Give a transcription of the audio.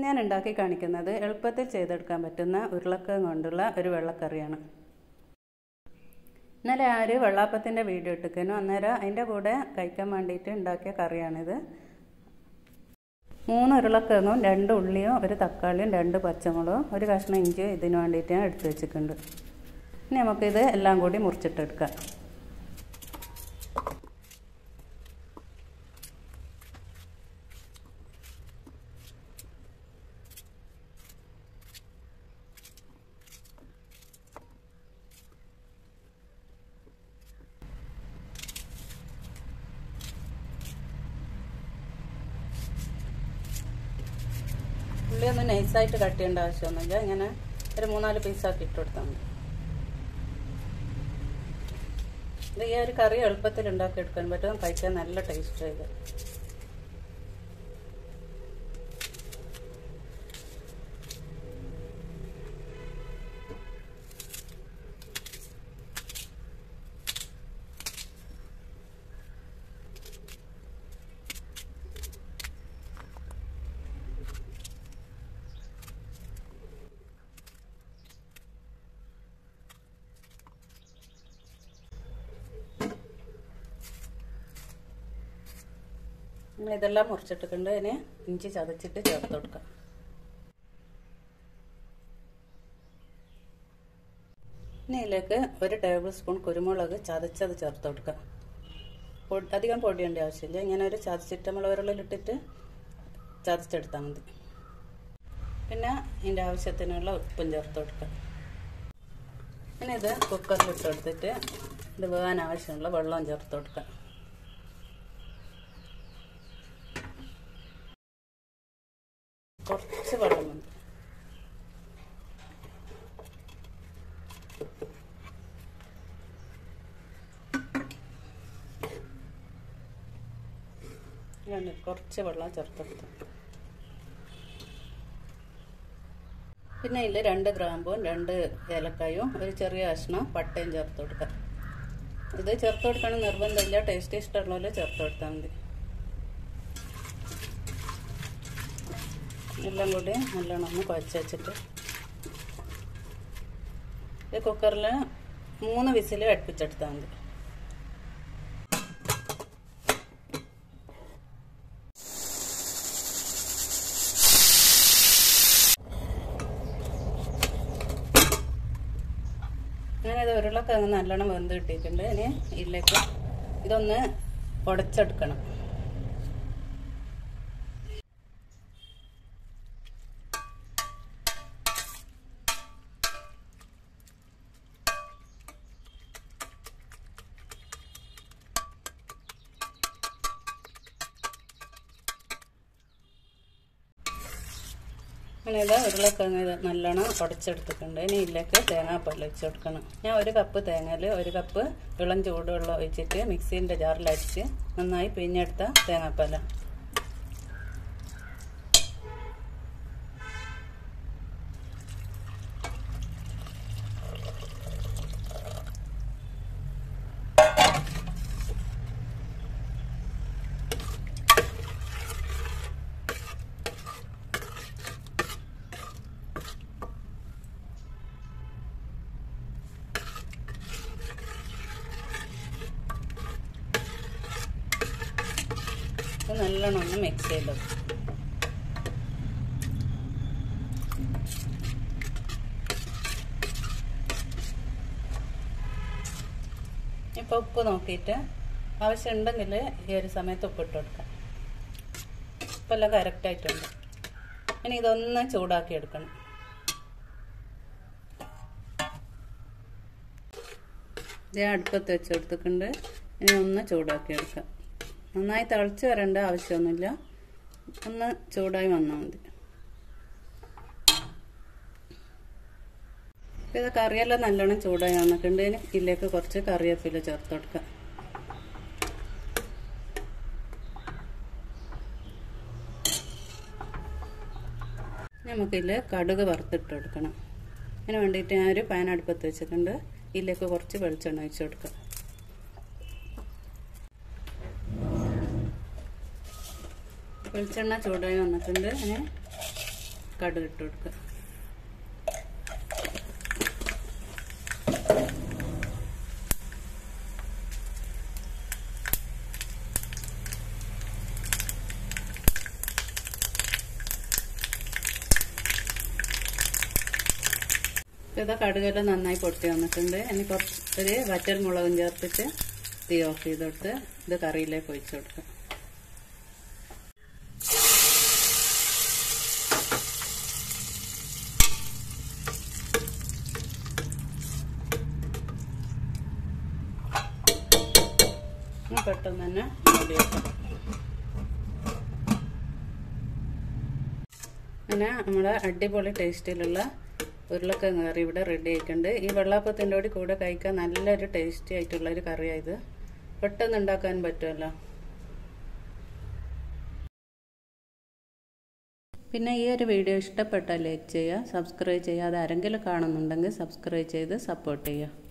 ഞാൻ ഉണ്ടാക്കി കാണിക്കുന്നത് എളുപ്പത്തിൽ ചെയ്തെടുക്കാൻ പറ്റുന്ന ഉരുളക്കിഴങ്ങ് കൊണ്ടുള്ള ഒരു വെള്ളക്കറിയാണ് ഇന്നലെ ആ ഒരു വെള്ളാപ്പത്തിൻ്റെ വീഡിയോ ഇട്ടിക്കുന്നു അന്നേരം അതിൻ്റെ കൂടെ കഴിക്കാൻ വേണ്ടിയിട്ട് ഉണ്ടാക്കിയ കറിയാണിത് മൂന്ന് ഉരുളക്കിഴങ്ങും രണ്ട് ഉള്ളിയും ഒരു തക്കാളിയും രണ്ട് പച്ചമുളകും ഒരു കഷ്ണം ഇഞ്ചിയും ഇതിന് വേണ്ടിയിട്ട് ഞാൻ എടുത്ത് വെച്ചിട്ടുണ്ട് ഇനി നമുക്കിത് എല്ലാം കൂടി മുറിച്ചിട്ടെടുക്കാം ഉള്ളി ഒന്ന് നൈസായിട്ട് കട്ട് ചെയ്യേണ്ട ആവശ്യമൊന്നുമില്ല ഇങ്ങനെ ഒരു മൂന്നാല് പീസാക്കി ഇട്ട് കൊടുത്താൽ മതി ഇത് ഈ ഒരു കറി എളുപ്പത്തിൽ ഉണ്ടാക്കി എടുക്കാൻ പറ്റും കഴിക്കാൻ നല്ല ടേസ്റ്റ് ഇത് അങ്ങനെ ഇതെല്ലാം മുറിച്ചിട്ടിട്ടുണ്ട് അതിന് ഇഞ്ചി ചതച്ചിട്ട് ചേർത്ത് കൊടുക്കാം ഇനി ഇതിലേക്ക് ഒരു ടേബിൾ സ്പൂൺ കുരുമുളക് ചതച്ചത് ചേർത്ത് കൊടുക്കാം അധികം പൊടിയേണ്ട ആവശ്യമില്ല ഇങ്ങനെ ഒരു ചതച്ചിട്ട് നമ്മൾ ഉരുളിലിട്ടിട്ട് ചതച്ചെടുത്താൽ മതി പിന്നെ ഇതിൻ്റെ ആവശ്യത്തിനുള്ള ഉപ്പും ചേർത്ത് കൊടുക്കാം പിന്നെ ഇത് കുക്കറിലിട്ട് കൊടുത്തിട്ട് ഇത് വേകാൻ ആവശ്യമുള്ള വെള്ളം ചേർത്ത് കൊടുക്കാം കുറച്ച് വെള്ളം മതി ഞാൻ കുറച്ച് വെള്ളം ചേർത്തെടുത്തു പിന്നെ ഇതിൽ രണ്ട് ഗ്രാമ്പും രണ്ട് ഏലക്കായും ഒരു ചെറിയ കഷ്ണം പട്ടയും ചേർത്ത് കൊടുക്കാം ഇത് ചേർത്ത് കൊടുക്കണം നിർബന്ധമില്ല ടേസ്റ്റ് ഇഷ്ടമുള്ളവർ ചേർത്ത് കൊടുത്താൽ മതി എല്ലാം കൂടി നല്ലോണം ഒന്ന് കുഴച്ച് വെച്ചിട്ട് ഈ കുക്കറിൽ മൂന്ന് വിസിൽ അടുപ്പിച്ചെടുത്താൽ മതി അങ്ങനെ ഇത് ഉരുളക്കിഴങ്ങ് നല്ലോണം വെന്ത് കിട്ടിയിട്ടുണ്ട് ഇനി ഇതിലേക്ക് ഇതൊന്ന് ഉടച്ചെടുക്കണം അങ്ങനെ ഇത് ഉരുളക്കിഴങ്ങ് ഇത് നല്ലോണം ഉടച്ചെടുത്തിട്ടുണ്ട് ഇനി ഇതിലേക്ക് തേങ്ങാപ്പാൽ വെച്ച് കൊടുക്കണം ഞാൻ ഒരു കപ്പ് തേങ്ങയിൽ ഒരു കപ്പ് ഇളം ചൂടുവെള്ളം ഒഴിച്ചിട്ട് മിക്സീൻ്റെ ജാറിൽ അടിച്ച് നന്നായി പിഴിഞ്ഞെടുത്ത തേങ്ങാപ്പാലാണ് ഇത് നല്ലോണം ഒന്ന് മിക്സ് ചെയ്ത് ഇപ്പോൾ ഉപ്പ് നോക്കിയിട്ട് ആവശ്യമുണ്ടെങ്കിൽ ഈ ഒരു സമയത്ത് ഉപ്പ് ഇട്ട് കൊടുക്കാം ഇപ്പം എല്ലാം കറക്റ്റായിട്ടുണ്ട് ഇനി ഇതൊന്ന് ചൂടാക്കി എടുക്കണം ഇത് അടുപ്പത്ത് വെച്ച് കൊടുത്തിട്ടുണ്ട് ഇനി ഒന്ന് ചൂടാക്കി എടുക്കാം നന്നായി തിളച്ച് വരേണ്ട ആവശ്യമൊന്നുമില്ല ഒന്ന് ചൂടായി വന്നാൽ മതി ഇത് കറിയെല്ലാം നല്ലോണം ചൂടായി വന്നിട്ടുണ്ട് ഇനി ഇതിലേക്ക് കുറച്ച് കറിവേപ്പില ചേർത്ത് കൊടുക്കാം നമുക്കിതിൽ കടുക് വറുത്തിട്ട് കൊടുക്കണം അതിന് വേണ്ടിയിട്ട് ഞാൻ ഒരു പാൻ അടുപ്പത്ത് വെച്ചിട്ടുണ്ട് ഇതിലേക്ക് കുറച്ച് വെളിച്ചെണ്ണ ഒഴിച്ച് കൊടുക്കാം വെളിച്ചെണ്ണ ചൂടായി വന്നിട്ടുണ്ട് അതിന് കടുക് ഇട്ട് കൊടുക്കുക ഇതാ കടുകെല്ലാം നന്നായി പൊട്ടി വന്നിട്ടുണ്ട് ഇനി കുറച്ച് ഒരു വറ്റൽ മുളകും ചേർത്തിട്ട് തീ ഓഫ് ചെയ്ത് കൊടുത്ത് ഇത് കറിയിലേക്ക് ഒഴിച്ചു കൊടുക്കുക പെട്ടെന്ന് തന്നെ മൂടി വെക്കാം അങ്ങനെ നമ്മുടെ അടിപൊളി ടേസ്റ്റിലുള്ള ഉരുളക്കിഴങ്ങ് കറി ഇവിടെ റെഡി ആയിട്ടുണ്ട് ഈ വെള്ളാപ്പത്തിൻ്റെ കൂടി കൂടെ കഴിക്കാൻ നല്ലൊരു ടേസ്റ്റി ആയിട്ടുള്ള ഒരു കറിയായത് പെട്ടെന്ന് ഉണ്ടാക്കാൻ പറ്റുമല്ലോ പിന്നെ ഈ ഒരു വീഡിയോ ഇഷ്ടപ്പെട്ടാൽ ലൈക്ക് ചെയ്യുക സബ്സ്ക്രൈബ് ചെയ്യാതെ ആരെങ്കിലും കാണുന്നുണ്ടെങ്കിൽ സബ്സ്ക്രൈബ് ചെയ്ത് സപ്പോർട്ട് ചെയ്യുക